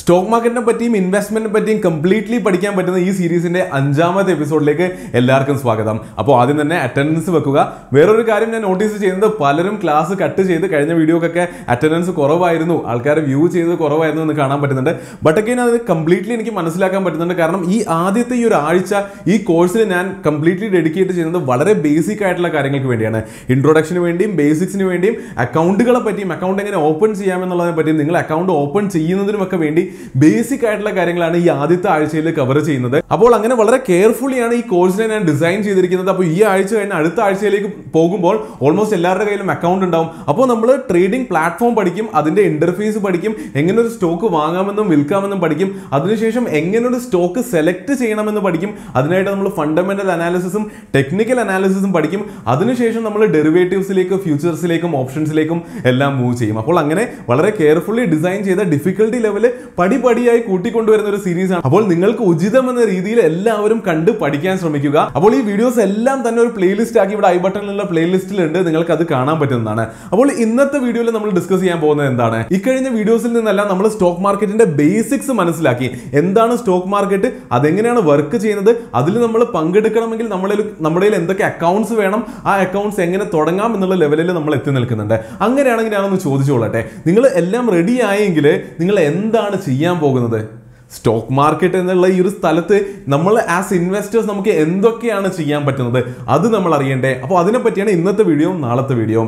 stock മാർക്കറ്റിനെ പറ്റിയും ഇൻവെസ്റ്റ്മെന്റിനെ പറ്റിയും കംപ്ലീറ്റ്ലി പഠിക്കാൻ പറ്റുന്ന ഈ സീരീസിന്റെ അഞ്ചാമത്തെ എപ്പിസോഡിലേക്ക് എല്ലാവർക്കും സ്വാഗതം അപ്പോൾ ആദ്യം തന്നെ അറ്റൻഡൻസ് വെക്കുക വേറൊരു കാര്യം ഞാൻ നോട്ടീസ് ചെയ്യുന്നത് പലരും ക്ലാസ് കട്ട് ചെയ്ത് കഴിഞ്ഞ വീഡിയോക്കൊക്കെ അറ്റൻഡൻസ് കുറവായിരുന്നു ആൾക്കാർ വ്യൂ ചെയ്ത് കുറവായിരുന്നു എന്ന് കാണാൻ പറ്റുന്നുണ്ട് ബട്ട് ഒക്കെ അത് കംപ്ലീറ്റ്ലി എനിക്ക് മനസ്സിലാക്കാൻ പറ്റുന്നുണ്ട് കാരണം ഈ ആദ്യത്തെ ഈ ഒരു ആഴ്ച ഈ കോഴ്സിന് ഞാൻ കംപ്ലീറ്റ്ലി ഡെഡിക്കേറ്റ് ചെയ്യുന്നത് വളരെ ബേസിക് ആയിട്ടുള്ള കാര്യങ്ങൾക്ക് വേണ്ടിയാണ് ഇൻട്രൊഡക്ഷന് വേണ്ടിയും ബേസിക്സിന് വേണ്ടിയും അക്കൗണ്ടുകളെ പറ്റിയും അക്കൗണ്ട് എങ്ങനെ ഓപ്പൺ ചെയ്യാമെന്നുള്ളതിനെ പറ്റിയും നിങ്ങൾ അക്കൗണ്ട് ഓപ്പൺ ചെയ്യുന്നതിനുമൊക്കെ വേണ്ടി ബേസിക് ആയിട്ടുള്ള കാര്യങ്ങളാണ് ഈ ആദ്യത്തെ ആഴ്ചയിൽ കവർ ചെയ്യുന്നത് അപ്പോൾ അങ്ങനെ വളരെ കെയർഫുള്ളിയാണ് ഈ കോഴ്സിനെ ഞാൻ ഡിസൈൻ ചെയ്തിരിക്കുന്നത് അപ്പോൾ ഈ ആഴ്ച കഴിഞ്ഞ് അടുത്ത ആഴ്ചയിലേക്ക് പോകുമ്പോൾ ഓൾമോസ്റ്റ് എല്ലാവരുടെ കയ്യിലും അക്കൗണ്ട് ഉണ്ടാവും അപ്പോൾ നമ്മൾ ട്രേഡിംഗ് പ്ലാറ്റ്ഫോം പഠിക്കും അതിന്റെ ഇന്റർഫേസ് പഠിക്കും എങ്ങനെ ഒരു സ്റ്റോക്ക് വാങ്ങാമെന്നും വിൽക്കാമെന്നും പഠിക്കും അതിനുശേഷം എങ്ങനെ ഒരു സ്റ്റോക്ക് സെലക്ട് ചെയ്യണമെന്ന് പഠിക്കും അതിനായിട്ട് നമ്മൾ ഫണ്ടമെന്റൽ അനാലിസിസും ടെക്നിക്കൽ അനാലിസിസും പഠിക്കും അതിനുശേഷം നമ്മൾ ഡെറിവേറ്റീവ്സിലേക്കും ഫ്യൂച്ചേഴ്സിലേക്കും ഓപ്ഷൻസിലേക്കും എല്ലാം മൂവ് ചെയ്യും അപ്പോൾ അങ്ങനെ വളരെ കെയർഫുള്ളി ഡിസൈൻ ചെയ്ത ഡിഫിക്കൽട്ടി ലെവല് പടിപടിയായി കൂട്ടിക്കൊണ്ടുവരുന്ന ഒരു സീരീസ് ആണ് അപ്പോൾ നിങ്ങൾക്ക് ഉചിതമെന്ന രീതിയിൽ എല്ലാവരും കണ്ട് പഠിക്കാൻ ശ്രമിക്കുക അപ്പോൾ ഈ വീഡിയോസ് എല്ലാം തന്നെ ഒരു പ്ലേലിസ്റ്റ് ആക്കി ഇവിടെ ഐ ബട്ടണിലുള്ള പ്ലേലിസ്റ്റിലുണ്ട് നിങ്ങൾക്ക് അത് കാണാൻ പറ്റുന്നതാണ് അപ്പോൾ ഇന്നത്തെ വീഡിയോയിൽ നമ്മൾ ഡിസ്കസ് ചെയ്യാൻ പോകുന്നത് എന്താണ് ഇക്കഴിഞ്ഞ വീഡിയോസിൽ നിന്നെല്ലാം നമ്മൾ സ്റ്റോക്ക് മാർക്കറ്റിന്റെ ബേസിക്സ് മനസ്സിലാക്കി എന്താണ് സ്റ്റോക്ക് മാർക്കറ്റ് അതെങ്ങനെയാണ് വർക്ക് ചെയ്യുന്നത് അതിൽ നമ്മൾ പങ്കെടുക്കണമെങ്കിൽ നമ്മളിൽ നമ്മുടെ കയ്യിൽ എന്തൊക്കെ അക്കൗണ്ട്സ് വേണം ആ അക്കൗണ്ട്സ് എങ്ങനെ തുടങ്ങാം എന്നുള്ള ലെവലിൽ നമ്മൾ എത്തി നിൽക്കുന്നുണ്ട് അങ്ങനെയാണെങ്കിൽ ഞാനൊന്ന് ചോദിച്ചോളട്ടെ നിങ്ങൾ എല്ലാം റെഡി ആയെങ്കിൽ നിങ്ങൾ എന്താണ് ചെയ്യാൻ പോകുന്നത് സ്റ്റോക്ക് മാർക്കറ്റ് എന്നുള്ള ഈ ഒരു സ്ഥലത്ത് നമ്മൾ ആസ് ഇൻവെസ്റ്റേഴ്സ് നമുക്ക് എന്തൊക്കെയാണ് ചെയ്യാൻ പറ്റുന്നത് അത് നമ്മൾ അറിയണ്ടേ അപ്പോൾ അതിനെ പറ്റിയാണ് ഇന്നത്തെ വീഡിയോയും നാളത്തെ വീഡിയോയും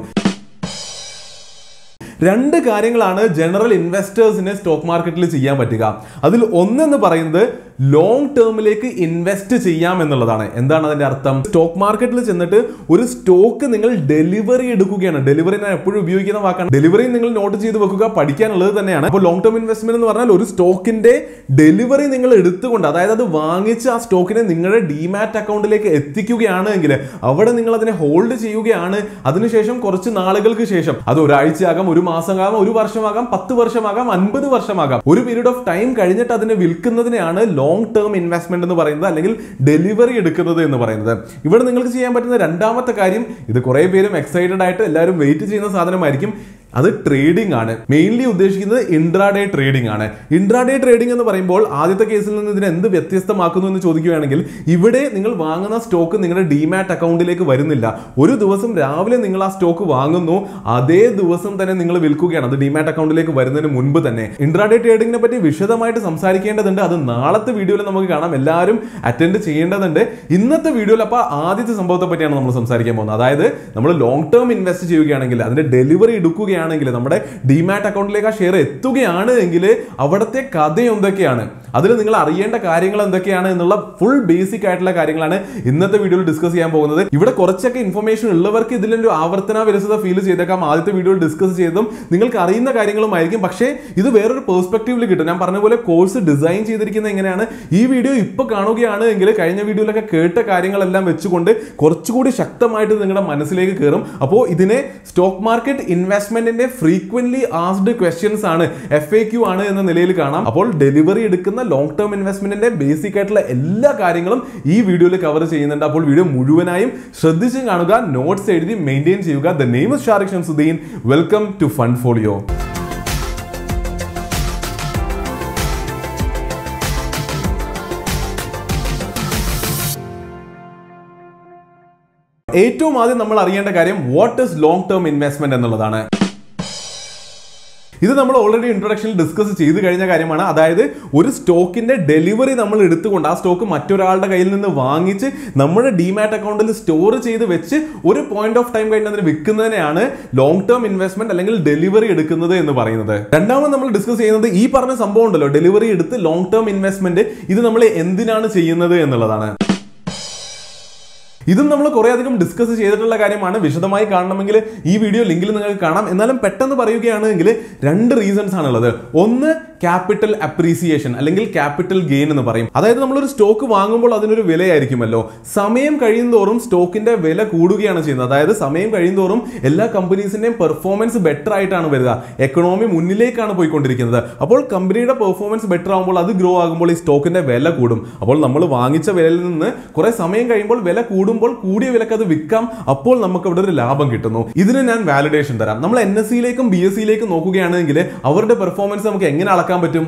രണ്ട് കാര്യങ്ങളാണ് ജനറൽ ഇൻവെസ്റ്റേഴ്സിന് സ്റ്റോക്ക് മാർക്കറ്റിൽ ചെയ്യാൻ പറ്റുക അതിൽ ഒന്നെന്ന് പറയുന്നത് ലോങ് ടേമിലേക്ക് ഇൻവെസ്റ്റ് ചെയ്യാം എന്നുള്ളതാണ് എന്താണ് അതിന്റെ അർത്ഥം സ്റ്റോക്ക് മാർക്കറ്റിൽ ചെന്നിട്ട് ഒരു സ്റ്റോക്ക് നിങ്ങൾ ഡെലിവറി എടുക്കുകയാണ് ഡെലിവറി ഞാൻ എപ്പോഴും ഉപയോഗിക്കുന്ന വാക്കാണ് ഡെലിവറി നിങ്ങൾ നോട്ട് ചെയ്ത് വെക്കുക പഠിക്കാനുള്ളത് തന്നെയാണ് അപ്പോൾ ലോങ് ടേം ഇൻവെസ്റ്റ്മെന്റ് എന്ന് പറഞ്ഞാൽ ഒരു സ്റ്റോക്കിന്റെ ഡെലിവറി നിങ്ങൾ എടുത്തുകൊണ്ട് അതായത് അത് വാങ്ങിച്ച് ആ സ്റ്റോക്കിനെ നിങ്ങളുടെ ഡിമാറ്റ് അക്കൗണ്ടിലേക്ക് എത്തിക്കുകയാണ് എങ്കിൽ അവിടെ നിങ്ങൾ അതിനെ ഹോൾഡ് ചെയ്യുകയാണ് അതിനുശേഷം കുറച്ച് നാളുകൾക്ക് ശേഷം അത് ഒരാഴ്ചയാകാം ഒരു മാസമാകാം ഒരു വർഷമാകാം പത്ത് വർഷമാകാം അൻപത് വർഷമാകാം ഒരു പീരീഡ് ഓഫ് ടൈം കഴിഞ്ഞിട്ട് അതിനെ വിൽക്കുന്നതിനെയാണ് ലോങ് ടേം ഇൻവെസ്റ്റ്മെന്റ് എന്ന് പറയുന്നത് അല്ലെങ്കിൽ ഡെലിവറി എടുക്കുന്നത് എന്ന് പറയുന്നത് ഇവിടെ നിങ്ങൾക്ക് ചെയ്യാൻ പറ്റുന്ന രണ്ടാമത്തെ കാര്യം ഇത് കുറെ പേരും എക്സൈറ്റഡ് ആയിട്ട് എല്ലാവരും വെയിറ്റ് ചെയ്യുന്ന സാധനമായിരിക്കും അത് ട്രേഡിംഗ് ആണ് മെയിൻലി ഉദ്ദേശിക്കുന്നത് ഇൻട്രാഡേ ട്രേഡിംഗ് ആണ് ഇൻട്രാഡേ ട്രേഡിംഗ് എന്ന് പറയുമ്പോൾ ആദ്യത്തെ കേസിൽ നിന്ന് ഇതിനെ എന്ത് വ്യത്യസ്തമാക്കുന്നു എന്ന് ചോദിക്കുകയാണെങ്കിൽ ഇവിടെ നിങ്ങൾ വാങ്ങുന്ന സ്റ്റോക്ക് നിങ്ങളുടെ ഡിമാറ്റ് അക്കൗണ്ടിലേക്ക് വരുന്നില്ല ഒരു ദിവസം രാവിലെ നിങ്ങൾ ആ സ്റ്റോക്ക് വാങ്ങുന്നു അതേ ദിവസം തന്നെ നിങ്ങൾ വിൽക്കുകയാണ് അത് ഡിമാറ്റ് അക്കൗണ്ടിലേക്ക് വരുന്നതിന് മുൻപ് തന്നെ ഇൻട്രാഡേ ട്രേഡിങ്ങിനെ പറ്റി വിശദമായിട്ട് സംസാരിക്കേണ്ടതുണ്ട് അത് നാളത്തെ വീഡിയോയിൽ നമുക്ക് കാണാം എല്ലാവരും അറ്റൻഡ് ചെയ്യേണ്ടതുണ്ട് ഇന്നത്തെ വീഡിയോയിൽ അപ്പോൾ ആദ്യത്തെ സംഭവത്തെ പറ്റിയാണ് നമ്മൾ സംസാരിക്കാൻ പോകുന്നത് അതായത് നമ്മൾ ലോങ് ടേം ഇൻവെസ്റ്റ് ചെയ്യുകയാണെങ്കിൽ അതിന്റെ ഡെലിവറി എടുക്കുകയാണ് ആണെങ്കിൽ നമ്മുടെ ഡിമാറ്റ് അക്കൗണ്ടിലേക്ക് ആ ഷെയർ എത്തുകയാണ് എങ്കിൽ അവിടുത്തെ കഥ എന്തൊക്കെയാണ് അതിൽ നിങ്ങൾ അറിയേണ്ട കാര്യങ്ങൾ എന്തൊക്കെയാണ് എന്നുള്ള ഫുൾ ബേസിക് ആയിട്ടുള്ള കാര്യങ്ങളാണ് ഇന്നത്തെ വീഡിയോയിൽ ഡിസ്കസ് ചെയ്യാൻ പോകുന്നത് ഇവിടെ കുറച്ചൊക്കെ ഇൻഫർമേഷൻ ഉള്ളവർക്ക് ഇതിലൊരു ആവർത്തന വിരസത ഫീൽ ചെയ്തേക്കാം ആദ്യത്തെ വീഡിയോയിൽ ഡിസ്കസ് ചെയ്തതും നിങ്ങൾക്ക് അറിയുന്ന കാര്യങ്ങളുമായിരിക്കും പക്ഷേ ഇത് വേറൊരു പെർസ്പെക്റ്റീവിൽ കിട്ടും ഞാൻ പറഞ്ഞ പോലെ കോഴ്സ് ഡിസൈൻ ചെയ്തിരിക്കുന്നത് എങ്ങനെയാണ് ഈ വീഡിയോ ഇപ്പൊ കാണുകയാണ് എങ്കിൽ കഴിഞ്ഞ വീഡിയോയിലൊക്കെ കേട്ട കാര്യങ്ങളെല്ലാം വെച്ചുകൊണ്ട് കുറച്ചുകൂടി ശക്തമായിട്ട് നിങ്ങളുടെ മനസ്സിലേക്ക് കയറും അപ്പോൾ ഇതിനെ സ്റ്റോക്ക് മാർക്കറ്റ് ഇൻവെസ്റ്റ്മെന്റിന്റെ ഫ്രീക്വന്റ്ലി ആസ്ഡ് ക്വസ്റ്റ്യൻസ് ആണ് എഫ് എ ക്യു ആണ് എന്ന നിലയിൽ കാണാം അപ്പോൾ ഡെലിവറി എടുക്കുന്ന ലോങ് ടേം ഇൻവെസ്റ്റ്മെന്റിന്റെ ബേസിക് ആയിട്ടുള്ള എല്ലാ കാര്യങ്ങളും ഈ വീഡിയോയിൽ കവർ ചെയ്യുന്നുണ്ട് അപ്പോൾ വീഡിയോ മുഴുവനായും ശ്രദ്ധിച്ച് കാണുക നോട്ട്സ് എഴുതി മെയിൻറ്റെയിൻ ചെയ്യുക the name Shariq Shamsuddin welcome to fund folio ഏറ്റവും ആദ്യം നമ്മൾ അറിയേണ്ട കാര്യം what is long term investment എന്നുള്ളതാണ് ഇത് നമ്മൾ ഓൾറെഡി ഇൻട്രൊഡക്ഷനിൽ ഡിസ്കസ് ചെയ്ത് കഴിഞ്ഞ കാര്യമാണ് അതായത് ഒരു സ്റ്റോക്കിന്റെ ഡെലിവറി നമ്മൾ എടുത്തുകൊണ്ട് ആ സ്റ്റോക്ക് മറ്റൊരാളുടെ കയ്യിൽ നിന്ന് വാങ്ങിച്ച് നമ്മുടെ ഡിമാറ്റ് അക്കൗണ്ടിൽ സ്റ്റോർ ചെയ്ത് വെച്ച് ഒരു പോയിന്റ് ഓഫ് ടൈം കഴിഞ്ഞ് അതിന് വിൽക്കുന്നതിനെയാണ് ലോങ് ടേം ഇൻവെസ്റ്റ്മെന്റ് അല്ലെങ്കിൽ ഡെലിവറി എടുക്കുന്നത് എന്ന് പറയുന്നത് രണ്ടാമത് നമ്മൾ ഡിസ്കസ് ചെയ്യുന്നത് ഈ പറഞ്ഞ സംഭവം ഉണ്ടല്ലോ ഡെലിവറി എടുത്ത് ലോങ് ടേം ഇൻവെസ്റ്റ്മെന്റ് ഇത് നമ്മൾ എന്തിനാണ് ചെയ്യുന്നത് എന്നുള്ളതാണ് ഇതും നമ്മൾ കുറെ അധികം ഡിസ്കസ് ചെയ്തിട്ടുള്ള കാര്യമാണ് വിശദമായി കാണണമെങ്കിൽ ഈ വീഡിയോ ലിങ്കിൽ നിങ്ങൾക്ക് കാണാം എന്നാലും പെട്ടെന്ന് പറയുകയാണെങ്കിൽ രണ്ട് റീസൺസ് ആണുള്ളത് ഒന്ന് ക്യാപിറ്റൽ അപ്രീസിയേഷൻ അല്ലെങ്കിൽ ക്യാപിറ്റൽ ഗെയിൻ എന്ന് പറയും അതായത് നമ്മളൊരു സ്റ്റോക്ക് വാങ്ങുമ്പോൾ അതിനൊരു വിലയായിരിക്കുമല്ലോ സമയം കഴിയുന്തോറും സ്റ്റോക്കിന്റെ വില കൂടുകയാണ് ചെയ്യുന്നത് അതായത് സമയം കഴിയുന്തോറും എല്ലാ കമ്പനീസിന്റെയും പെർഫോമൻസ് ബെറ്റർ ആയിട്ടാണ് വരിക എക്കണോമി മുന്നിലേക്കാണ് പോയിക്കൊണ്ടിരിക്കുന്നത് അപ്പോൾ കമ്പനിയുടെ പെർഫോമൻസ് ബെറ്റർ ആകുമ്പോൾ അത് ഗ്രോ ആകുമ്പോൾ ഈ സ്റ്റോക്കിന്റെ വില കൂടും അപ്പോൾ നമ്മൾ വാങ്ങിച്ച വിലയിൽ നിന്ന് കുറെ സമയം കഴിയുമ്പോൾ വില കൂടുമ്പോൾ കൂടിയ വിലക്ക് അത് വിൽക്കാം അപ്പോൾ നമുക്ക് അവിടെ ഒരു ലാഭം കിട്ടുന്നു ഇതിന് ഞാൻ വാലിഡേഷൻ തരാം നമ്മൾ എൻ എസ് സിയിലേക്കും ബി എസ് സിയിലേക്കും നോക്കുകയാണെങ്കിൽ അവരുടെ പെർഫോമൻസ് നമുക്ക് എങ്ങനെ അളക്കാൻ പറ്റും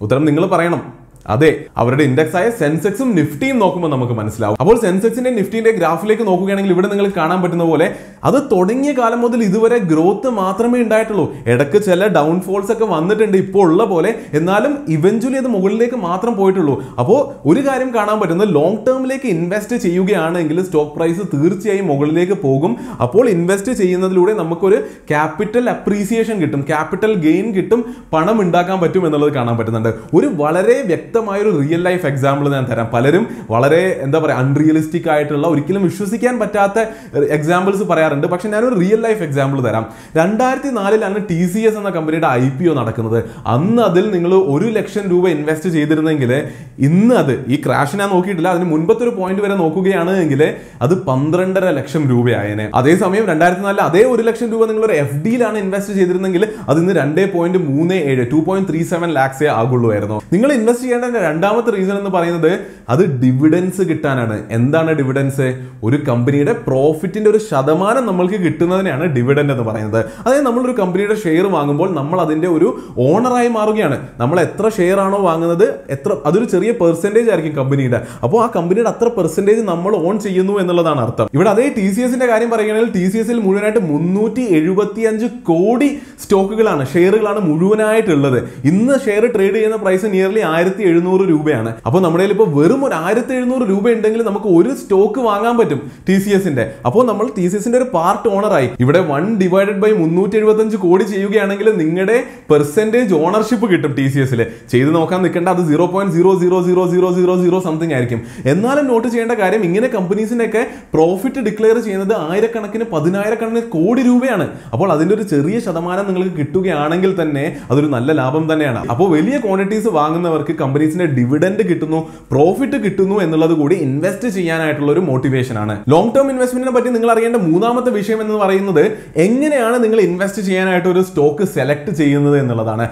ഉത്തരം നിങ്ങൾ പറയണം അതെ അവരുടെ ഇൻഡെക്സ് ആയ സെൻസെക്സും നിഫ്റ്റിയും നോക്കുമ്പോൾ നമുക്ക് മനസ്സിലാവും അപ്പോൾ സെൻസെക്സിന്റെ നിഫ്റ്റിന്റെ ഗ്രാഫിലേക്ക് നോക്കുകയാണെങ്കിൽ ഇവിടെ നിങ്ങൾക്ക് കാണാൻ പറ്റുന്ന പോലെ അത് തുടങ്ങിയ കാലം മുതൽ ഇതുവരെ ഗ്രോത്ത് മാത്രമേ ഉണ്ടായിട്ടുള്ളൂ ഇടയ്ക്ക് ചില ഡൗൺഫോൾസ് ഒക്കെ വന്നിട്ടുണ്ട് ഇപ്പോൾ ഉള്ള പോലെ എന്നാലും ഇവഞ്ച്വലി അത് മുകളിലേക്ക് മാത്രം പോയിട്ടുള്ളൂ അപ്പോൾ ഒരു കാര്യം കാണാൻ പറ്റുന്നത് ലോങ് ടേമിലേക്ക് ഇൻവെസ്റ്റ് ചെയ്യുകയാണെങ്കിൽ സ്റ്റോക്ക് പ്രൈസ് തീർച്ചയായും മുകളിലേക്ക് പോകും അപ്പോൾ ഇൻവെസ്റ്റ് ചെയ്യുന്നതിലൂടെ നമുക്കൊരു ക്യാപിറ്റൽ അപ്രീസിയേഷൻ കിട്ടും ക്യാപിറ്റൽ ഗെയിൻ കിട്ടും പണം ഉണ്ടാക്കാൻ പറ്റും എന്നുള്ളത് കാണാൻ പറ്റുന്നുണ്ട് ഒരു വളരെ വ്യക്തമായ ഒരു റിയൽ ലൈഫ് എക്സാമ്പിൾ ഞാൻ തരാം പലരും വളരെ എന്താ പറയുക അൺറിയലിസ്റ്റിക് ആയിട്ടുള്ള ഒരിക്കലും വിശ്വസിക്കാൻ പറ്റാത്ത എക്സാമ്പിൾസ് പറയാറുണ്ട് പക്ഷെ ഞാനൊരു റിയൽ ലൈഫ് എക്സാമ്പിൾ തരാം രണ്ടായിരത്തി നാലിലാണ് ടി സി എസ് എന്ന കമ്പനിയുടെ ഐ പി ഒ നടക്കുന്നത് അന്ന് അതിൽ നിങ്ങൾ ഒരു ലക്ഷം രൂപ ഇൻവെസ്റ്റ് ചെയ്തിരുന്നെങ്കിൽ ഇന്ന് അത് ഈ ക്രാഷ് ഞാൻ നോക്കിയിട്ടില്ല അതിന് മുൻപത്തെ ഒരു പോയിന്റ് വരെ നോക്കുകയാണ് എങ്കിൽ അത് പന്ത്രണ്ടര ലക്ഷം രൂപയായേനെ അതേസമയം രണ്ടായിരത്തി നാലിൽ അതേ ഒരു ലക്ഷം രൂപ നിങ്ങൾ ഒരു എഫ് ഡിയിലാണ് ഇൻവെസ്റ്റ് ചെയ്തിരുന്നെങ്കിൽ അത് ഇന്ന് രണ്ടേ പോയിന്റ് മൂന്ന് ഏഴ് ടു പോയിന്റ് ത്രീ സെവൻ ലാക്സേ ആകുള്ളൂ നിങ്ങൾ ഇൻവെസ്റ്റ് ചെയ്യേണ്ട രണ്ടാമത്തെ റീസൺ എന്ന് പറയുന്നത് അത് ഡിവിഡൻസ് കിട്ടാനാണ് എന്താണ് ഡിവിഡൻസ് ഒരു കമ്പനിയുടെ പ്രോഫിറ്റിന്റെ ഒരു ശതമാനം നമ്മൾക്ക് കിട്ടുന്നതിനെയാണ് ഡിവിഡൻഡ് എന്ന് പറയുന്നത് അതായത് നമ്മളൊരു കമ്പനിയുടെ ഷെയർ വാങ്ങുമ്പോൾ നമ്മൾ അതിന്റെ ഒരു ഓണറായി മാറുകയാണ് നമ്മൾ എത്ര ഷെയർ ആണോ വാങ്ങുന്നത് എത്ര അതൊരു ചെറിയ പെർസെന്റേജ് ആയിരിക്കും കമ്പനിയുടെ അപ്പോൾ ആ കമ്പനിയുടെ അത്ര പെർസെന്റേജ് നമ്മൾ ഓൺ ചെയ്യുന്നു എന്നുള്ളതാണ് അർത്ഥം ഇവിടെ അതേ ടി സി എസിന്റെ കാര്യം പറയുകയാണെങ്കിൽ ടി സി എസിൽ മുഴുവനായിട്ട് മുന്നൂറ്റി എഴുപത്തി അഞ്ച് കോടി സ്റ്റോക്കുകളാണ് ഷെയറുകളാണ് മുഴുവനായിട്ടുള്ളത് ഇന്ന് ഷെയർ ട്രേഡ് ചെയ്യുന്ന പ്രൈസ് നിയർലി ആയിരത്തി എഴുന്നൂറ് രൂപയാണ് അപ്പോൾ നമ്മുടെ ഇപ്പോൾ വെറും ഒരു ആയിരത്തി എഴുന്നൂറ് രൂപ ഉണ്ടെങ്കിൽ നമുക്ക് ഒരു സ്റ്റോക്ക് വാങ്ങാൻ പറ്റും ടി സി എസിന്റെ അപ്പോൾ നമ്മൾ ടി സി എസിന്റെ ഒരു പാർട്ട് ഓണറായി ഇവിടെ വൺ ഡിവൈഡഡ് ബൈ മുന്നൂറ്റി എഴുപത്തഞ്ച് കോടി ചെയ്യുകയാണെങ്കിൽ നിങ്ങളുടെ പെർസെന്റേജ് ഓണർഷിപ്പ് കിട്ടും ടി സി എസിൽ ചെയ്ത് നോക്കാൻ നിൽക്കേണ്ട അത് zero point zero zero zero zero zero zero something ആയിരിക്കും എന്നാലും നോട്ട് ചെയ്യേണ്ട കാര്യം ഇങ്ങനെ കമ്പനീസിനൊക്കെ പ്രോഫിറ്റ് ഡിക്ലെയർ ചെയ്യുന്നത് ആയിരക്കണക്കിന് പതിനായിരക്കണക്കിന് കോടി രൂപയാണ് അപ്പോൾ അതിന്റെ ഒരു ചെറിയ ശതമാനം നിങ്ങൾക്ക് കിട്ടുകയാണെങ്കിൽ തന്നെ അതൊരു നല്ല ലാഭം തന്നെയാണ് അപ്പോൾ വലിയ ക്വാണ്ടിറ്റീസ് വാങ്ങുന്നവർക്ക് കമ്പനീസിന്റെ ഡിവിഡൻഡ് കിട്ടുന്നു പ്രോഫിറ്റ് കിട്ടുന്നു എന്നുള്ളത് കൂടി ഇൻവെസ്റ്റ് ചെയ്യാനായിട്ടുള്ള ഒരു മോട്ടിവേഷൻ ആണ് ലോങ് ടേം ഇൻവെസ്റ്റ്മെന്റിനെ പറ്റി നിങ്ങൾ അറിയേണ്ട മൂന്നാമത്തെ വിഷയം എന്ന് പറയുന്നത് എങ്ങനെയാണ് നിങ്ങൾ ഇൻവെസ്റ്റ് ചെയ്യാനായിട്ട് ഒരു സ്റ്റോക്ക് സെലക്ട് ചെയ്യുന്നത് എന്നുള്ളതാണ്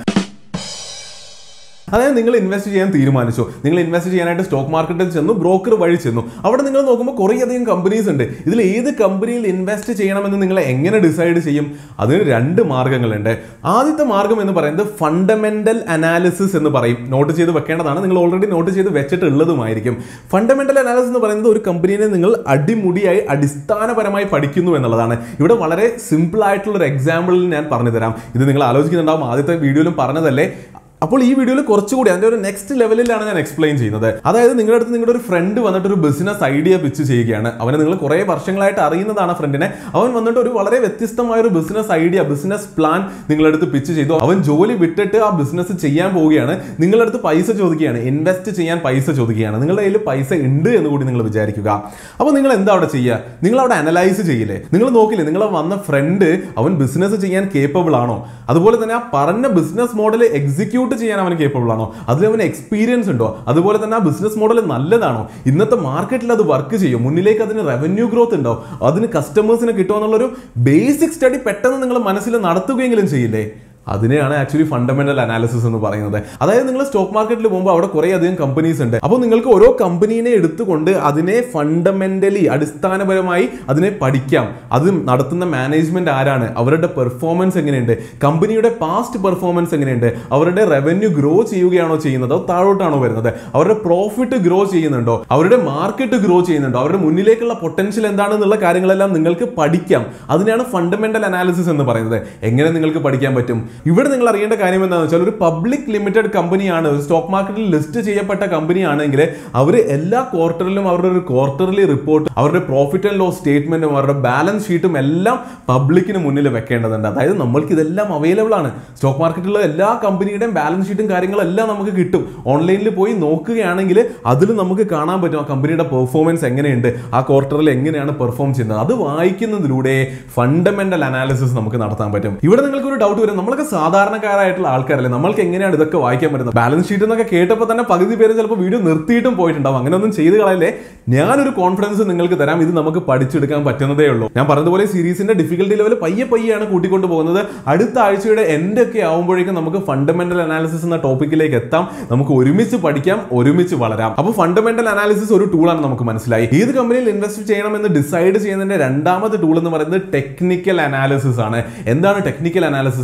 അതായത് നിങ്ങൾ ഇൻവെസ്റ്റ് ചെയ്യാൻ തീരുമാനിച്ചു നിങ്ങൾ ഇൻവെസ്റ്റ് ചെയ്യാനായിട്ട് സ്റ്റോക്ക് മാർക്കറ്റിൽ ചെന്നു ബ്രോക്കർ വഴി ചെന്നു അവിടെ നിങ്ങൾ നോക്കുമ്പോൾ കുറേയധികം കമ്പനീസ് ഉണ്ട് ഇതിൽ ഏത് കമ്പനിയിൽ ഇൻവെസ്റ്റ് ചെയ്യണമെന്ന് നിങ്ങൾ എങ്ങനെ ഡിസൈഡ് ചെയ്യും അതിന് രണ്ട് മാർഗ്ഗങ്ങളുണ്ട് ആദ്യത്തെ മാർഗ്ഗം എന്ന് പറയുന്നത് ഫണ്ടമെന്റൽ അനാലിസിസ് എന്ന് പറയും നോട്ട് ചെയ്ത് വെക്കേണ്ടതാണ് നിങ്ങൾ ഓൾറെഡി നോട്ട് ചെയ്ത് വെച്ചിട്ടുള്ളതുമായിരിക്കും ഫണ്ടമെന്റൽ അനാലിസിസ് എന്ന് പറയുന്നത് ഒരു കമ്പനീനെ നിങ്ങൾ അടിമുടിയായി അടിസ്ഥാനപരമായി പഠിക്കുന്നു എന്നുള്ളതാണ് ഇവിടെ വളരെ സിമ്പിൾ ആയിട്ടുള്ള ഒരു എക്സാമ്പിളിൽ ഞാൻ പറഞ്ഞു തരാം ഇത് നിങ്ങൾ ആലോചിക്കുന്നുണ്ടാവും ആദ്യത്തെ വീഡിയോയിലും പറഞ്ഞതല്ലേ അപ്പോൾ ഈ വീഡിയോയിൽ കുറച്ചുകൂടി അതിന്റെ ഒരു നെക്സ്റ്റ് ലെവലിലാണ് ഞാൻ എക്സ്പ്ലെയിൻ ചെയ്യുന്നത് അതായത് നിങ്ങളുടെ അടുത്ത് നിങ്ങളുടെ ഒരു ഫ്രണ്ട് വന്നിട്ട് ഒരു ബിസിനസ് ഐഡിയ പിച്ച് ചെയ്യുകയാണ് അവനെ നിങ്ങൾ കുറേ വർഷങ്ങളായിട്ട് അറിയുന്നതാണ് ഫ്രണ്ടിനെ അവൻ വന്നിട്ട് ഒരു വളരെ വ്യത്യസ്തമായ ഒരു ബിസിനസ് ഐഡിയ ബിസിനസ് പ്ലാൻ നിങ്ങളുടെ അടുത്ത് പിച്ച് ചെയ്തു അവൻ ജോലി വിട്ടിട്ട് ആ ബിസിനസ് ചെയ്യാൻ പോവുകയാണ് നിങ്ങളുടെ അടുത്ത് പൈസ ചോദിക്കുകയാണ് ഇൻവെസ്റ്റ് ചെയ്യാൻ പൈസ ചോദിക്കുകയാണ് നിങ്ങളുടെ കയ്യിൽ പൈസ ഉണ്ട് എന്ന് കൂടി നിങ്ങൾ വിചാരിക്കുക അപ്പോൾ നിങ്ങൾ എന്താ അവിടെ ചെയ്യുക നിങ്ങൾ അവിടെ അനലൈസ് ചെയ്യില്ലേ നിങ്ങൾ നോക്കില്ലേ നിങ്ങൾ വന്ന ഫ്രണ്ട് അവൻ ബിസിനസ് ചെയ്യാൻ കേപ്പബിൾ ആണോ അതുപോലെ തന്നെ ആ പറഞ്ഞ ബിസിനസ് മോഡൽ എക്സിക്യൂട്ട് ചെയ്യാൻ അവൻ കേപ്പബിൾ ആണോ അതിൽ അവന് എക്സ്പീരിയൻസ് ഉണ്ടോ അതുപോലെ തന്നെ ആ ബിസിനസ് മോഡൽ നല്ലതാണോ ഇന്നത്തെ മാർക്കറ്റിൽ അത് വർക്ക് ചെയ്യും മുന്നിലേക്ക് അതിന് റവന്യൂ ഗ്രോത്ത് ഉണ്ടോ അതിന് കസ്റ്റമേഴ്സിന് കിട്ടുമോ എന്നുള്ളൊരു ബേസിക് സ്റ്റഡി പെട്ടെന്ന് നിങ്ങൾ മനസ്സിൽ നടത്തുകയെങ്കിലും ചെയ്യില്ലേ അതിനെയാണ് ആക്ച്വലി ഫണ്ടമെന്റൽ അനാലിസിസ് എന്ന് പറയുന്നത് അതായത് നിങ്ങൾ സ്റ്റോക്ക് മാർക്കറ്റിൽ പോകുമ്പോൾ അവിടെ കുറേ അധികം കമ്പനീസ് ഉണ്ട് അപ്പോൾ നിങ്ങൾക്ക് ഓരോ കമ്പനീനെ എടുത്തുകൊണ്ട് അതിനെ ഫണ്ടമെന്റലി അടിസ്ഥാനപരമായി അതിനെ പഠിക്കാം അത് നടത്തുന്ന മാനേജ്മെന്റ് ആരാണ് അവരുടെ പെർഫോമൻസ് എങ്ങനെയുണ്ട് കമ്പനിയുടെ പാസ്റ്റ് പെർഫോമൻസ് എങ്ങനെയുണ്ട് അവരുടെ റവന്യൂ ഗ്രോ ചെയ്യുകയാണോ ചെയ്യുന്നത് അതോ താഴോട്ടാണോ വരുന്നത് അവരുടെ പ്രോഫിറ്റ് ഗ്രോ ചെയ്യുന്നുണ്ടോ അവരുടെ മാർക്കറ്റ് ഗ്രോ ചെയ്യുന്നുണ്ടോ അവരുടെ മുന്നിലേക്കുള്ള പൊട്ടൻഷ്യൽ എന്താണെന്നുള്ള കാര്യങ്ങളെല്ലാം നിങ്ങൾക്ക് പഠിക്കാം അതിനാണ് ഫണ്ടമെന്റൽ അനാലിസിസ് എന്ന് പറയുന്നത് എങ്ങനെ നിങ്ങൾക്ക് പഠിക്കാൻ പറ്റും ഇവിടെ നിങ്ങൾ അറിയേണ്ട കാര്യം എന്താണെന്ന് വെച്ചാൽ ഒരു പബ്ലിക് ലിമിറ്റഡ് കമ്പനിയാണ് ഒരു സ്റ്റോക്ക് മാർക്കറ്റിൽ ലിസ്റ്റ് ചെയ്യപ്പെട്ട കമ്പനി ആണെങ്കിൽ അവർ എല്ലാ ക്വാർട്ടറിലും അവരുടെ ഒരു ക്വാർട്ടർലി റിപ്പോർട്ട് അവരുടെ പ്രോഫിറ്റ് ആൻഡ് ലോസ് സ്റ്റേറ്റ്മെന്റും അവരുടെ ബാലൻസ് ഷീറ്റും എല്ലാം പബ്ലിക്കിന് മുന്നിൽ വെക്കേണ്ടതുണ്ട് അതായത് നമ്മൾക്ക് ഇതെല്ലാം അവൈലബിൾ ആണ് സ്റ്റോക്ക് മാർക്കറ്റിലുള്ള എല്ലാ കമ്പനിയുടെയും ബാലൻസ് ഷീറ്റും കാര്യങ്ങളും എല്ലാം നമുക്ക് കിട്ടും ഓൺലൈനിൽ പോയി നോക്കുകയാണെങ്കിൽ അതിൽ നമുക്ക് കാണാൻ പറ്റും ആ കമ്പനിയുടെ പെർഫോമൻസ് എങ്ങനെയുണ്ട് ആ ക്വാർട്ടറിൽ എങ്ങനെയാണ് പെർഫോം ചെയ്യുന്നത് അത് വായിക്കുന്നതിലൂടെ ഫണ്ടമെന്റൽ അനാലിസിസ് നമുക്ക് നടത്താൻ പറ്റും ഇവിടെ നിങ്ങൾക്ക് ഒരു ഡൗട്ട് വരും നമ്മളൊക്കെ സാധാരണക്കാരായിട്ടുള്ള ആൾക്കാരല്ലേ നമ്മൾക്ക് എങ്ങനെയാണ് ഇതൊക്കെ വായിക്കാൻ പറ്റുന്നത് ബാലൻസ് ഷീറ്റ് എന്നൊക്കെ കേട്ടപ്പോൾ തന്നെ പകുതി പേര് ചിലപ്പോൾ വീഡിയോ നിർത്തിയിട്ടും പോയിട്ടുണ്ടാവും അങ്ങനെ ഒന്നും ചെയ്ത് കളയല്ലേ ഞാനൊരു കോൺഫിഡൻസ് നിങ്ങൾക്ക് തരാം ഇത് നമുക്ക് പഠിച്ചെടുക്കാൻ പറ്റുന്നതേ ഉള്ളൂ ഞാൻ പറഞ്ഞതുപോലെ സീരീസിന്റെ ഡിഫിക്കൽട്ടി ലെവൽ പയ്യെ പയ്യാണ് കൂട്ടിക്കൊണ്ട് പോകുന്നത് അടുത്ത ആഴ്ചയുടെ എൻഡ് ഒക്കെ ആവുമ്പോഴേക്കും നമുക്ക് ഫണ്ടമെന്റൽ അനാലിസിസ് എന്ന ടോപ്പിക്കിലേക്ക് എത്താം നമുക്ക് ഒരുമിച്ച് പഠിക്കാം ഒരുമിച്ച് വളരാം അപ്പോൾ ഫണ്ടമെന്റൽ അനാലിസിസ് ഒരു ടൂളാണ് നമുക്ക് മനസ്സിലായി ഏത് കമ്പനിയിൽ ഇൻവെസ്റ്റ് ചെയ്യണമെന്ന് ഡിസൈഡ് ചെയ്യുന്നതിന്റെ രണ്ടാമത്തെ ടൂൾ എന്ന് പറയുന്നത് ടെക്നിക്കൽ അനാലിസിസ് ആണ് എന്താണ് ടെക്നിക്കൽ അനാലിസിസ് ഇവിടെ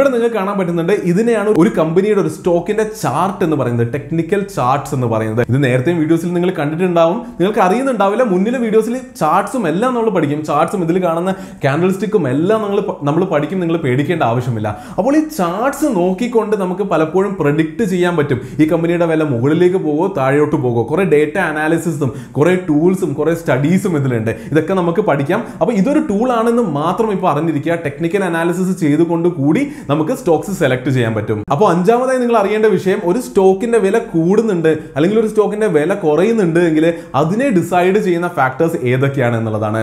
ഇവിടെ നിങ്ങൾക്ക് കാണാൻ പറ്റുന്നുണ്ട് ഇതിനെയാണ് ഒരു കമ്പനിയുടെ ഒരു സ്റ്റോക്കിന്റെ ചാർട്ട് എന്ന് പറയുന്നത് ടെക്നിക്കൽ ചാർട്ട്സ് എന്ന് പറയുന്നത് ഇത് നേരത്തെ വീഡിയോസിൽ നിങ്ങൾ കണ്ടിട്ടുണ്ടാവും നിങ്ങൾക്ക് അറിയുന്നുണ്ടാവില്ല മുന്നിലെ വീഡിയോസിൽ ചാർട്ട്സും എല്ലാം നമ്മൾ പഠിക്കും ചാർട്ട്സും ഇതിൽ കാണുന്ന ക്യാൻഡിൽ സ്റ്റിക്കും എല്ലാം നമ്മൾ നമ്മൾ പഠിക്കും നിങ്ങൾ പേടിക്കേണ്ട ആവശ്യമില്ല അപ്പോൾ ഈ ചാർട്ട്സ് നോക്കിക്കൊണ്ട് നമുക്ക് പലപ്പോഴും പ്രഡിക്റ്റ് ചെയ്യാൻ പറ്റും ഈ കമ്പനിയുടെ വില മുകളിലേക്ക് പോകുമോ താഴോട്ട് പോകുമോ കുറെ ഡേറ്റ അനാലിസിസും കുറെ ടൂൾസും കുറെ സ്റ്റഡീസും ഇതിലുണ്ട് ഇതൊക്കെ നമുക്ക് പഠിക്കാം അപ്പോൾ ഇതൊരു ടൂൾ ആണെന്ന് മാത്രം ഇപ്പോൾ അറിഞ്ഞിരിക്കുക ടെക്നിക്കൽ അനാലിസിസ് ചെയ്തുകൊണ്ട് കൂടി നമുക്ക് സ്റ്റോക്സ് സെലക്ട് ചെയ്യാൻ പറ്റും അപ്പോൾ അഞ്ചാമതായി നിങ്ങൾ അറിയേണ്ട വിഷയം ഒരു സ്റ്റോക്കിന്റെ വില കൂടുന്നുണ്ട് അല്ലെങ്കിൽ ഒരു സ്റ്റോക്കിന്റെ വില കുറയുന്നുണ്ട് എങ്കിൽ അതിനെ ഡിസൈഡ് ചെയ്യുന്ന ഫാക്ടേഴ്സ് ഏതൊക്കെയാണ് എന്നുള്ളതാണ്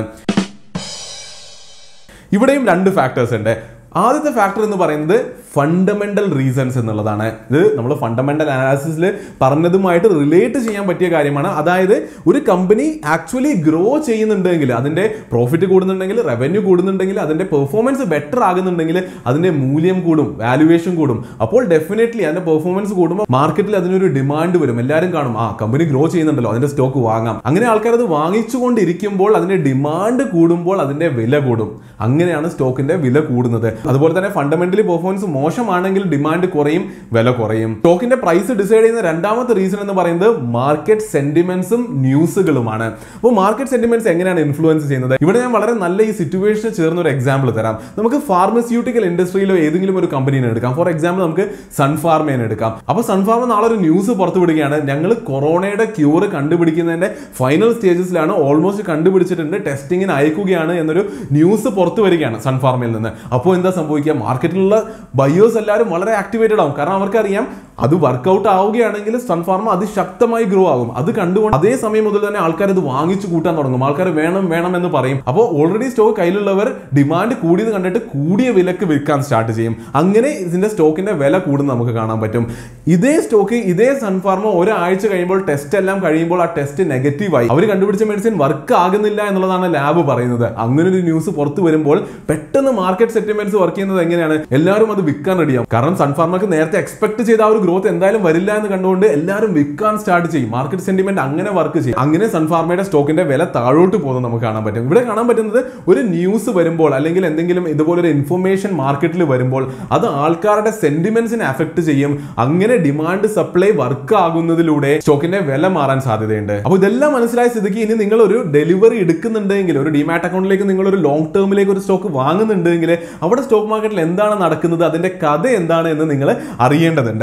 ഇവിടെയും രണ്ട് ഫാക്ടേഴ്സ് ഉണ്ട് ആദ്യത്തെ ഫാക്ടർ എന്ന് പറയുന്നത് ഫണ്ടമെന്റൽ റീസൺസ് എന്നുള്ളതാണ് ഇത് നമ്മൾ ഫണ്ടമെന്റൽ അനാലിസിസിൽ പറഞ്ഞതുമായിട്ട് റിലേറ്റ് ചെയ്യാൻ പറ്റിയ കാര്യമാണ് അതായത് ഒരു കമ്പനി ആക്ച്വലി ഗ്രോ ചെയ്യുന്നുണ്ടെങ്കിൽ അതിന്റെ പ്രോഫിറ്റ് കൂടുന്നുണ്ടെങ്കിൽ റവന്യൂ കൂടുന്നുണ്ടെങ്കിൽ അതിന്റെ പെർഫോമൻസ് ബെറ്റർ ആകുന്നുണ്ടെങ്കിൽ അതിന്റെ മൂല്യം കൂടും വാല്യുവേഷൻ കൂടും അപ്പോൾ ഡെഫിനറ്റ്ലി അതിന്റെ പെർഫോമൻസ് കൂടുമ്പോൾ മാർക്കറ്റിൽ അതിനൊരു ഡിമാൻഡ് വരും എല്ലാവരും കാണും ആ കമ്പനി ഗ്രോ ചെയ്യുന്നുണ്ടല്ലോ അതിന്റെ സ്റ്റോക്ക് വാങ്ങാം അങ്ങനെ ആൾക്കാർ അത് വാങ്ങിച്ചുകൊണ്ടിരിക്കുമ്പോൾ അതിന്റെ ഡിമാൻഡ് കൂടുമ്പോൾ അതിന്റെ വില കൂടും അങ്ങനെയാണ് സ്റ്റോക്കിന്റെ വില കൂടുന്നത് അതുപോലെ തന്നെ ഫണ്ടമെന്റലി പെർഫോമൻസ് മോശമാണെങ്കിൽ ഡിമാൻഡ് കുറയും വില കുറയും സ്റ്റോക്കിന്റെ പ്രൈസ് ഡിസൈഡ് ചെയ്യുന്ന രണ്ടാമത്തെ റീസൺ എന്ന് പറയുന്നത് മാർക്കറ്റ് സെന്റിമെന്റ്സും ന്യൂസുകളുമാണ് അപ്പോൾ മാർക്കറ്റ് സെന്റിമെന്റ്സ് എങ്ങനെയാണ് ഇൻഫ്ലുവൻസ് ചെയ്യുന്നത് ഇവിടെ ഞാൻ വളരെ നല്ല ഈ സിറ്റുവേഷന് ചേർന്ന ഒരു എക്സാമ്പിൾ തരാം നമുക്ക് ഫാർമസ്യൂട്ടിക്കൽ ഇൻഡസ്ട്രിയിലോ ഏതെങ്കിലും ഒരു കമ്പനീനെ എടുക്കാം ഫോർ എക്സാമ്പിൾ നമുക്ക് സൺഫാർമേനെ എടുക്കാം അപ്പോൾ സൺഫാർമ നാളെ ഒരു ന്യൂസ് പുറത്തു വിടുകയാണ് ഞങ്ങൾ കൊറോണയുടെ ക്യൂർ കണ്ടുപിടിക്കുന്നതിന്റെ ഫൈനൽ സ്റ്റേജസിലാണ് ഓൾമോസ്റ്റ് കണ്ടുപിടിച്ചിട്ടുണ്ട് ടെസ്റ്റിങ്ങിന് അയക്കുകയാണ് എന്നൊരു ന്യൂസ് പുറത്തു വരികയാണ് സൺഫാർമയിൽ നിന്ന് അപ്പോൾ എന്താ സംഭവിക്കുക മാർക്കറ്റിലുള്ള ബയോസ് എല്ലാവരും വളരെ ആക്ടിവേറ്റഡ് ആവും കാരണം അവർക്കറിയാം അത് വർക്കൗട്ട് ആവുകയാണെങ്കിൽ സൺഫാർമ അതിശക്തമായി ഗ്രോ ആകും അത് കണ്ടുകൊണ്ട് അതേ സമയം മുതൽ തന്നെ ആൾക്കാർ ഇത് വാങ്ങിച്ചു കൂട്ടാൻ തുടങ്ങും ആൾക്കാർ വേണം വേണം എന്ന് പറയും അപ്പോൾ ഓൾറെഡി സ്റ്റോക്ക് കയ്യിലുള്ളവർ ഡിമാൻഡ് കൂടിയത് കണ്ടിട്ട് കൂടിയ വിലക്ക് വിൽക്കാൻ സ്റ്റാർട്ട് ചെയ്യും അങ്ങനെ ഇതിന്റെ സ്റ്റോക്കിന്റെ വില കൂടുന്നത് നമുക്ക് കാണാൻ പറ്റും ഇതേ സ്റ്റോക്ക് ഇതേ സൺഫാർമ ഒരാഴ്ച കഴിയുമ്പോൾ ടെസ്റ്റ് എല്ലാം കഴിയുമ്പോൾ ആ ടെസ്റ്റ് നെഗറ്റീവായി അവർ കണ്ടുപിടിച്ച മെഡിസിൻ വർക്ക് ആകുന്നില്ല എന്നുള്ളതാണ് ലാബ് പറയുന്നത് അങ്ങനെ ഒരു ന്യൂസ് പുറത്തു വരുമ്പോൾ പെട്ടെന്ന് മാർക്കറ്റ് സെറ്റിൽമെന്റ്സ് വർക്ക് ചെയ്യുന്നത് എങ്ങനെയാണ് എല്ലാവരും അത് വിൽക്കാൻ റെഡിയാവും കാരണം സൺഫാർമക്ക് നേരത്തെ എക്സ്പെക്ട് ചെയ്ത ആ ഒരു ഗ്രോത്ത് എന്തായാലും വരില്ല എന്ന് കണ്ടുകൊണ്ട് എല്ലാവരും വിൽക്കാൻ സ്റ്റാർട്ട് ചെയ്യും മാർക്കറ്റ് സെന്റിമെന്റ് അങ്ങനെ വർക്ക് ചെയ്യും അങ്ങനെ സൺഫാർമയുടെ സ്റ്റോക്കിന്റെ വില താഴോട്ട് പോകുന്നത് നമുക്ക് കാണാൻ പറ്റും ഇവിടെ കാണാൻ പറ്റുന്നത് ഒരു ന്യൂസ് വരുമ്പോൾ അല്ലെങ്കിൽ എന്തെങ്കിലും ഇതുപോലൊരു ഇൻഫർമേഷൻ മാർക്കറ്റിൽ വരുമ്പോൾ അത് ആൾക്കാരുടെ സെന്റിമെന്റ്സിനെ അഫക്ട് ചെയ്യും അങ്ങനെ ഡിമാൻഡ് സപ്ലൈ വർക്ക് ആകുന്നതിലൂടെ സ്റ്റോക്കിന്റെ വില മാറാൻ സാധ്യതയുണ്ട് അപ്പോൾ ഇതെല്ലാം മനസ്സിലായ സ്ഥിതിക്ക് ഇനി നിങ്ങൾ ഒരു ഡെലിവറി എടുക്കുന്നുണ്ടെങ്കിൽ ഒരു ഡിമാറ്റ് അക്കൗണ്ടിലേക്ക് നിങ്ങൾ ഒരു ലോങ് ടേമിലേക്ക് ഒരു സ്റ്റോക്ക് വാങ്ങുന്നുണ്ടെങ്കിൽ അവിടെ സ്റ്റോക്ക് മാർക്കറ്റിൽ എന്താണ് നടക്കുന്നത് അതിന്റെ കഥ എന്താണ് എന്ന് നിങ്ങൾ അറിയേണ്ടതുണ്ട്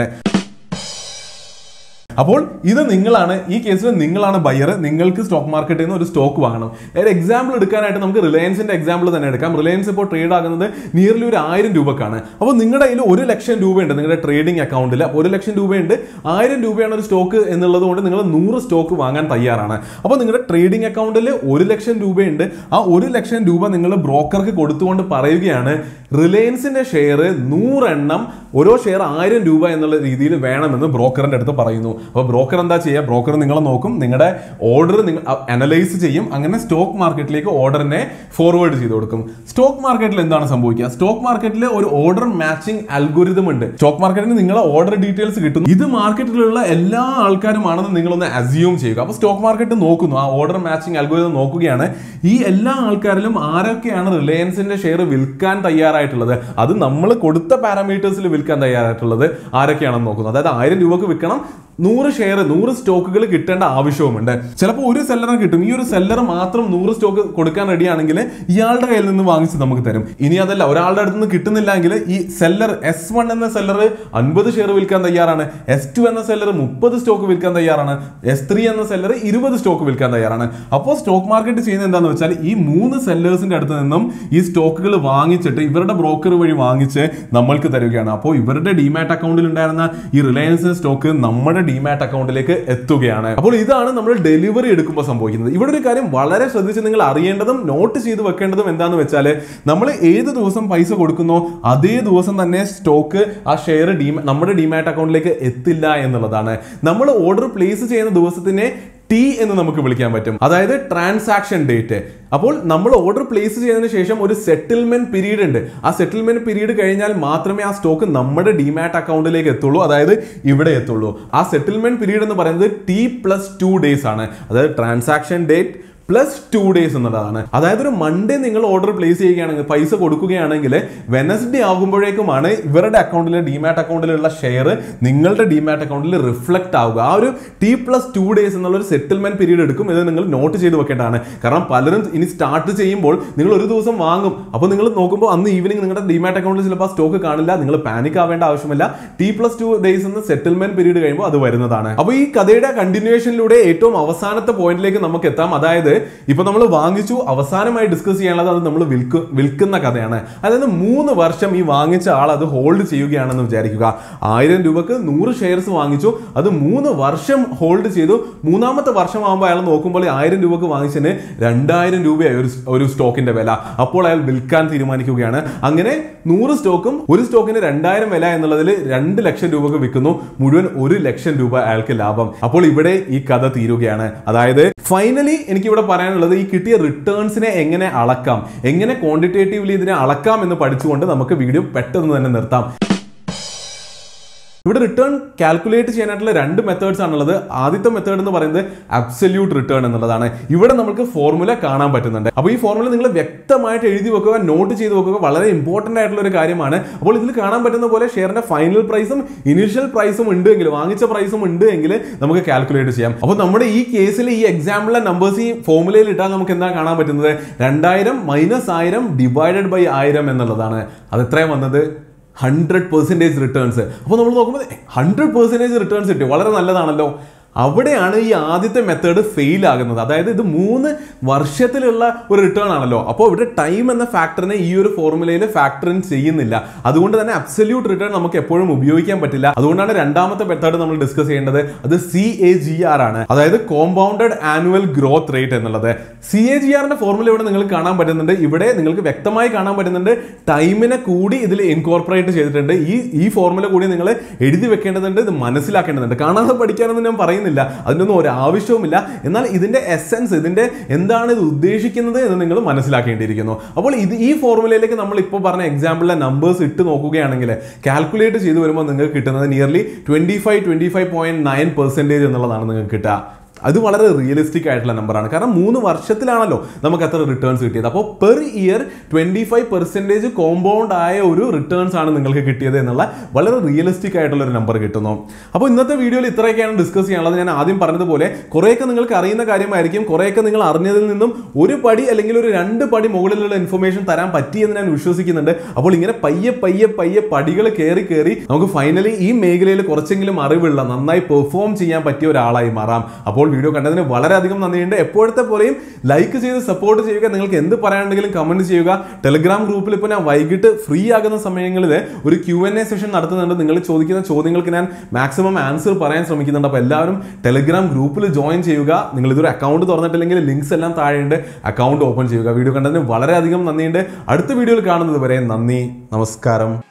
അപ്പോൾ ഇത് നിങ്ങളാണ് ഈ കേസിൽ നിങ്ങളാണ് ബയർ നിങ്ങൾക്ക് സ്റ്റോക്ക് മാർക്കറ്റിൽ നിന്ന് ഒരു സ്റ്റോക്ക് വാങ്ങണം ഒരു എക്സാമ്പിൾ എടുക്കാനായിട്ട് നമുക്ക് റിലയൻസിന്റെ എക്സാമ്പിൾ തന്നെ എടുക്കാം റിലയൻസ് ഇപ്പോൾ ട്രേഡ് ആകുന്നത് നിയർലി ഒരു ആയിരം രൂപക്കാണ് അപ്പോൾ നിങ്ങളുടെ കയ്യിൽ ഒരു ലക്ഷം രൂപയുണ്ട് നിങ്ങളുടെ ട്രേഡിംഗ് അക്കൗണ്ടിൽ അപ്പോൾ ഒരു ലക്ഷം രൂപയുണ്ട് ആയിരം രൂപയാണ് ഒരു സ്റ്റോക്ക് എന്നുള്ളത് കൊണ്ട് നിങ്ങൾ നൂറ് സ്റ്റോക്ക് വാങ്ങാൻ തയ്യാറാണ് അപ്പോൾ നിങ്ങളുടെ ട്രേഡിംഗ് അക്കൗണ്ടിൽ ഒരു ലക്ഷം രൂപയുണ്ട് ആ ഒരു ലക്ഷം രൂപ നിങ്ങൾ ബ്രോക്കർക്ക് കൊടുത്തുകൊണ്ട് പറയുകയാണ് റിലയൻസിന്റെ ഷെയർ നൂറെണ്ണം ഓരോ ഷെയർ ആയിരം രൂപ എന്നുള്ള രീതിയിൽ വേണമെന്ന് ബ്രോക്കറിന്റെ അടുത്ത് പറയുന്നു അപ്പോൾ ബ്രോക്കർ എന്താ ചെയ്യുക ബ്രോക്കർ നിങ്ങളെ നോക്കും നിങ്ങളുടെ ഓർഡർ നിങ്ങൾ അനലൈസ് ചെയ്യും അങ്ങനെ സ്റ്റോക്ക് മാർക്കറ്റിലേക്ക് ഓർഡറിനെ ഫോർവേഡ് ചെയ്ത് കൊടുക്കും സ്റ്റോക്ക് മാർക്കറ്റിൽ എന്താണ് സംഭവിക്കുക സ്റ്റോക്ക് മാർക്കറ്റിൽ ഒരു ഓർഡർ മാച്ചിങ് അൽഗോരിതം ഉണ്ട് സ്റ്റോക്ക് മാർക്കറ്റിന് നിങ്ങളെ ഓർഡർ ഡീറ്റെയിൽസ് കിട്ടുന്നു ഇത് മാർക്കറ്റിലുള്ള എല്ലാ ആൾക്കാരുമാണെന്ന് നിങ്ങളൊന്ന് അസ്യൂം ചെയ്യുക അപ്പോൾ സ്റ്റോക്ക് മാർക്കറ്റ് നോക്കുന്നു ആ ഓർഡർ മാച്ചിങ് അൽഗോരിതം നോക്കുകയാണ് ഈ എല്ലാ ആൾക്കാരിലും ആരൊക്കെയാണ് റിലയൻസിന്റെ ഷെയർ വിൽക്കാൻ തയ്യാറായിട്ടുള്ളത് അത് നമ്മൾ കൊടുത്ത പാരാമീറ്റേഴ്സിൽ വിൽക്കാൻ തയ്യാറായിട്ടുള്ളത് ആരൊക്കെയാണെന്ന് നോക്കുന്നു അതായത് ആയിരം രൂപക്ക് വിൽക്കണം നൂറ് ഷെയർ നൂറ് സ്റ്റോക്കുകൾ കിട്ടേണ്ട ആവശ്യവുമുണ്ട് ചിലപ്പോൾ ഒരു സെല്ലറെ കിട്ടും ഈ ഒരു സെല്ലർ മാത്രം നൂറ് സ്റ്റോക്ക് കൊടുക്കാൻ റെഡിയാണെങ്കിൽ ഇയാളുടെ കയ്യിൽ നിന്ന് വാങ്ങിച്ച് നമുക്ക് തരും ഇനി അതല്ല ഒരാളുടെ അടുത്ത് നിന്ന് കിട്ടുന്നില്ല എങ്കിൽ ഈ സെല്ലർ എസ് വൺ എന്ന സെല്ലർ അൻപത് ഷെയർ വിൽക്കാൻ തയ്യാറാണ് എസ് ടു എന്ന സെല്ലർ മുപ്പത് സ്റ്റോക്ക് വിൽക്കാൻ തയ്യാറാണ് എസ് ത്രീ എന്ന സെല്ലർ ഇരുപത് സ്റ്റോക്ക് വിൽക്കാൻ തയ്യാറാണ് അപ്പോൾ സ്റ്റോക്ക് മാർക്കറ്റ് ചെയ്യുന്നത് എന്താണെന്ന് വെച്ചാൽ ഈ മൂന്ന് സെല്ലേഴ്സിന്റെ അടുത്ത് നിന്നും ഈ സ്റ്റോക്കുകൾ വാങ്ങിച്ചിട്ട് ഇവരുടെ ബ്രോക്കർ വഴി വാങ്ങിച്ച് നമ്മൾക്ക് തരികയാണ് അപ്പോൾ ഇവരുടെ ഡിമാറ്റ് അക്കൗണ്ടിൽ ഉണ്ടായിരുന്ന ഈ റിലയൻസ് സ്റ്റോക്ക് നമ്മുടെ ഡിമാറ്റ് അക്കൗണ്ടിലേക്ക് എത്തുകയാണ് അപ്പോൾ ഇതാണ് നമ്മൾ ഡെലിവറി എടുക്കുമ്പോൾ സംഭവിക്കുന്നത് ഇവിടെ ഒരു കാര്യം വളരെ ശ്രദ്ധിച്ച് നിങ്ങൾ അറിയേണ്ടതും നോട്ട് ചെയ്ത് വെക്കേണ്ടതും എന്താണെന്ന് വെച്ചാൽ നമ്മൾ ഏത് ദിവസം പൈസ കൊടുക്കുന്നോ അതേ ദിവസം തന്നെ സ്റ്റോക്ക് ആ ഷെയർ ഡീമ നമ്മുടെ ഡിമാറ്റ് അക്കൗണ്ടിലേക്ക് എത്തില്ല എന്നുള്ളതാണ് നമ്മൾ ഓർഡർ പ്ലേസ് ചെയ്യുന്ന ദിവസത്തിനെ ടി എന്ന് നമുക്ക് വിളിക്കാൻ പറ്റും അതായത് ട്രാൻസാക്ഷൻ ഡേറ്റ് അപ്പോൾ നമ്മൾ ഓർഡർ പ്ലേസ് ചെയ്തതിന് ശേഷം ഒരു സെറ്റിൽമെന്റ് പീരീഡ് ഉണ്ട് ആ സെറ്റിൽമെന്റ് പീരീഡ് കഴിഞ്ഞാൽ മാത്രമേ ആ സ്റ്റോക്ക് നമ്മുടെ ഡിമാറ്റ് അക്കൗണ്ടിലേക്ക് എത്തുള്ളൂ അതായത് ഇവിടെ എത്തുള്ളൂ ആ സെറ്റിൽമെന്റ് പീരീഡ് എന്ന് പറയുന്നത് ടി പ്ലസ് ടു ഡേയ്സ് ആണ് അതായത് transaction date plus two days എന്നുള്ളതാണ് അതായത് ഒരു മൺഡേ നിങ്ങൾ ഓർഡർ പ്ലേസ് ചെയ്യുകയാണെങ്കിൽ പൈസ കൊടുക്കുകയാണെങ്കിൽ വെനസ്ഡേ ആകുമ്പോഴേക്കുമാണ് ഇവരുടെ അക്കൗണ്ടിലെ ഡിമാറ്റ് അക്കൗണ്ടിലുള്ള ഷെയർ നിങ്ങളുടെ ഡിമാറ്റ് അക്കൗണ്ടിൽ റിഫ്ലക്ട് ആവുക ആ ഒരു ടി പ്ലസ് ടു ഡേയ്സ് എന്നുള്ള ഒരു സെറ്റിൽമെന്റ് പീരീഡ് എടുക്കും ഇത് നിങ്ങൾ നോട്ട് ചെയ്ത് വെക്കേണ്ടതാണ് കാരണം പലരും ഇനി സ്റ്റാർട്ട് ചെയ്യുമ്പോൾ നിങ്ങൾ ഒരു ദിവസം വാങ്ങും അപ്പോൾ നിങ്ങൾ നോക്കുമ്പോൾ അന്ന് ഈവനിങ് നിങ്ങളുടെ ഡിമാറ്റ് അക്കൗണ്ടിൽ ചിലപ്പോൾ സ്റ്റോക്ക് കാണില്ല നിങ്ങൾ പാനിക് ആവേണ്ട ആവശ്യമില്ല ടി പ്ലസ് ടു ഡേയ്സ് എന്ന സെറ്റിൽമെന്റ് പീരീഡ് കഴിയുമ്പോൾ അത് വരുന്നതാണ് അപ്പോൾ ഈ കഥയുടെ കണ്ടിന്യൂഷനിലൂടെ ഏറ്റവും അവസാനത്തെ പോയിന്റിലേക്ക് നമുക്ക് എത്താം അതായത് ഇപ്പൊ നമ്മൾ വാങ്ങിച്ചു അവസാനമായി ഡിസ്കസ് ചെയ്യാനുള്ളത് അത് നമ്മൾ വിൽക്കു വിൽക്കുന്ന കഥയാണ് അതായത് മൂന്ന് വർഷം ഈ വാങ്ങിച്ച ആൾ അത് ഹോൾഡ് ചെയ്യുകയാണെന്ന് വിചാരിക്കുക ആയിരം രൂപക്ക് നൂറ് ഷെയർസ് വാങ്ങിച്ചു അത് മൂന്ന് വർഷം ഹോൾഡ് ചെയ്തു മൂന്നാമത്തെ വർഷമാകുമ്പോൾ അയാൾ നോക്കുമ്പോൾ ഈ ആയിരം രൂപക്ക് വാങ്ങിച്ചതിന് രണ്ടായിരം രൂപയായി ഒരു ഒരു സ്റ്റോക്കിന്റെ വില അപ്പോൾ അയാൾ വിൽക്കാൻ തീരുമാനിക്കുകയാണ് അങ്ങനെ നൂറ് സ്റ്റോക്കും ഒരു സ്റ്റോക്കിന് രണ്ടായിരം വില എന്നുള്ളതിൽ രണ്ട് ലക്ഷം രൂപക്ക് വിൽക്കുന്നു മുഴുവൻ ഒരു ലക്ഷം രൂപ അയാൾക്ക് ലാഭം അപ്പോൾ ഇവിടെ ഈ കഥ തീരുകയാണ് അതായത് ഫൈനലി എനിക്ക് ഇവിടെ പറയാനുള്ളത് ഈ കിട്ടിയ റിട്ടേൺസിനെ എങ്ങനെ അളക്കാം എങ്ങനെ ക്വാണ്ടിറ്റേറ്റീവ്ലി ഇതിനെ അളക്കാം എന്ന് പഠിച്ചുകൊണ്ട് നമുക്ക് വീഡിയോ പെട്ടെന്ന് തന്നെ നിർത്താം ഇവിടെ റിട്ടേൺ കാൽക്കുലേറ്റ് ചെയ്യാനായിട്ടുള്ള രണ്ട് മെത്തേഡ്സ് ആണുള്ളത് ആദ്യത്തെ മെത്തേഡ് എന്ന് പറയുന്നത് അബ്സല്യൂട്ട് റിട്ടേൺ എന്നുള്ളതാണ് ഇവിടെ നമുക്ക് ഫോർമുല കാണാൻ പറ്റുന്നുണ്ട് അപ്പോൾ ഈ ഫോർമുല നിങ്ങൾ വ്യക്തമായിട്ട് എഴുതി വെക്കുക നോട്ട് ചെയ്ത് വെക്കുക വളരെ ഇമ്പോർട്ടന്റ് ആയിട്ടുള്ള ഒരു കാര്യമാണ് അപ്പോൾ ഇതിൽ കാണാൻ പറ്റുന്ന പോലെ ഷെയറിന്റെ ഫൈനൽ പ്രൈസും ഇനീഷ്യൽ പ്രൈസും ഉണ്ട് എങ്കിൽ വാങ്ങിച്ച പ്രൈസും ഉണ്ട് എങ്കിൽ നമുക്ക് കാൽക്കുലേറ്റ് ചെയ്യാം അപ്പോൾ നമ്മുടെ ഈ കേസിൽ ഈ എക്സാമ്പിളിലെ നമ്പേഴ്സ് ഈ ഫോർമുലയിൽ ഇട്ടാൽ നമുക്ക് എന്താ കാണാൻ പറ്റുന്നത് രണ്ടായിരം മൈനസ് ആയിരം ഡിവൈഡഡ് ബൈ ആയിരം എന്നുള്ളതാണ് അത് എത്രയും വന്നത് ഹൺഡ്രഡ് പെർസെൻറ്റേജ് റിട്ടേൺസ് അപ്പോൾ നമ്മൾ നോക്കുമ്പോൾ ഹൺഡ്രഡ് പെർസെൻറ്റേജ് റിട്ടേൺസ് കിട്ടി വളരെ നല്ലതാണല്ലോ അവിടെയാണ് ഈ ആദ്യത്തെ മെത്തേഡ് ഫെയിൽ ആകുന്നത് അതായത് ഇത് മൂന്ന് വർഷത്തിലുള്ള ഒരു റിട്ടേൺ ആണല്ലോ അപ്പോൾ ഇവിടെ ടൈം എന്ന ഫാക്ടറിനെ ഈ ഒരു ഫോർമുലയിൽ ഫാക്ടർ ഇൻ ചെയ്യുന്നില്ല അതുകൊണ്ട് തന്നെ അബ്സല്യൂട്ട് റിട്ടേൺ നമുക്ക് എപ്പോഴും ഉപയോഗിക്കാൻ പറ്റില്ല അതുകൊണ്ടാണ് രണ്ടാമത്തെ മെത്തേഡ് നമ്മൾ ഡിസ്കസ് ചെയ്യേണ്ടത് അത് സി എ ജി ആർ ആണ് അതായത് കോമ്പൗണ്ടഡ് ആനുവൽ ഗ്രോത്ത് റേറ്റ് എന്നുള്ളത് സി എ ജി ആറിന്റെ ഫോർമുല ഇവിടെ നിങ്ങൾക്ക് കാണാൻ പറ്റുന്നുണ്ട് ഇവിടെ നിങ്ങൾക്ക് വ്യക്തമായി കാണാൻ പറ്റുന്നുണ്ട് ടൈമിനെ കൂടി ഇതിൽ ഇൻകോർപ്പറേറ്റ് ചെയ്തിട്ടുണ്ട് ഈ ഈ ഫോർമുല കൂടി നിങ്ങൾ എഴുതി വെക്കേണ്ടതുണ്ട് ഇത് മനസ്സിലാക്കേണ്ടതുണ്ട് കാണാതെ പഠിക്കാനൊന്നും ഞാൻ പറയുന്നില്ല അതിനൊന്നും ഒരു ആവശ്യവുമില്ല എന്നാൽ ഇതിന്റെ എസെൻസ് ഇതിന്റെ എന്താണ് ഇത് ഉദ്ദേശിക്കുന്നത് എന്ന് നിങ്ങൾ മനസ്സിലാക്കേണ്ടിയിരിക്കുന്നു അപ്പോൾ ഇത് ഈ ഫോർമുലയിലേക്ക് നമ്മൾ ഇപ്പോൾ പറഞ്ഞ എക്സാമ്പിളിലെ നമ്പേഴ്സ് ഇട്ട് നോക്കുകയാണെങ്കിൽ കാൽക്കുലേറ്റ് ചെയ്ത് വരുമ്പോൾ നിങ്ങൾക്ക് കിട്ടുന്നത് nearly twenty five twenty five point nine percentage എന്നുള്ളതാണ് നിങ്ങൾക്ക് കിട്ടുക അത് വളരെ റിയലിസ്റ്റിക് ആയിട്ടുള്ള നമ്പറാണ് കാരണം മൂന്ന് വർഷത്തിലാണല്ലോ നമുക്ക് അത്ര റിട്ടേൺസ് കിട്ടിയത് അപ്പോൾ per year twenty five percentage compound ആയ ഒരു റിട്ടേൺസ് ആണ് നിങ്ങൾക്ക് കിട്ടിയത് എന്നുള്ള വളരെ റിയലിസ്റ്റിക് ആയിട്ടുള്ള ഒരു നമ്പർ കിട്ടുന്നു അപ്പോൾ ഇന്നത്തെ വീഡിയോയിൽ ഇത്രയൊക്കെയാണ് ഡിസ്കസ് ചെയ്യാനുള്ളത് ഞാൻ ആദ്യം പറഞ്ഞതുപോലെ കുറേയൊക്കെ നിങ്ങൾക്ക് അറിയുന്ന കാര്യമായിരിക്കും കുറേയൊക്കെ നിങ്ങൾ അറിഞ്ഞതിൽ നിന്നും ഒരു പടി അല്ലെങ്കിൽ ഒരു രണ്ട് പടി മുകളിലുള്ള ഇൻഫർമേഷൻ തരാൻ പറ്റിയെന്ന് ഞാൻ വിശ്വസിക്കുന്നുണ്ട് അപ്പോൾ ഇങ്ങനെ പയ്യെ പയ്യെ പയ്യെ പടികൾ കയറി കയറി നമുക്ക് ഫൈനലി ഈ മേഖലയിൽ കുറച്ചെങ്കിലും അറിവുള്ള നന്നായി പെർഫോം ചെയ്യാൻ പറ്റിയ ഒരാളായി മാറാം അപ്പോൾ വീഡിയോ കണ്ടതിന് വളരെയധികം നന്ദിയുണ്ട് എപ്പോഴത്തെ പോലെയും ലൈക്ക് ചെയ്ത് സപ്പോർട്ട് ചെയ്യുക നിങ്ങൾക്ക് എന്ത് പറയാനുണ്ടെങ്കിലും കമന്റ് ചെയ്യുക ടെലിഗ്രാം ഗ്രൂപ്പിൽ ഇപ്പോൾ ഞാൻ വൈകിട്ട് ഫ്രീ ആകുന്ന സമയങ്ങളിൽ ഒരു ക്യു എൻ എ സെഷൻ നടത്തുന്നുണ്ട് നിങ്ങൾ ചോദിക്കുന്ന ചോദ്യങ്ങൾക്ക് ഞാൻ മാക്സിമം ആൻസർ പറയാൻ ശ്രമിക്കുന്നുണ്ട് അപ്പോൾ എല്ലാവരും ടെലിഗ്രാം ഗ്രൂപ്പിൽ ജോയിൻ ചെയ്യുക നിങ്ങൾ ഇതൊരു അക്കൗണ്ട് തുറന്നിട്ടില്ലെങ്കിൽ ലിങ്ക്സ് എല്ലാം താഴെയുണ്ട് അക്കൗണ്ട് ഓപ്പൺ ചെയ്യുക വീഡിയോ കണ്ടതിന് വളരെയധികം നന്ദിയുണ്ട് അടുത്ത വീഡിയോയിൽ കാണുന്നത് വരെ നന്ദി നമസ്കാരം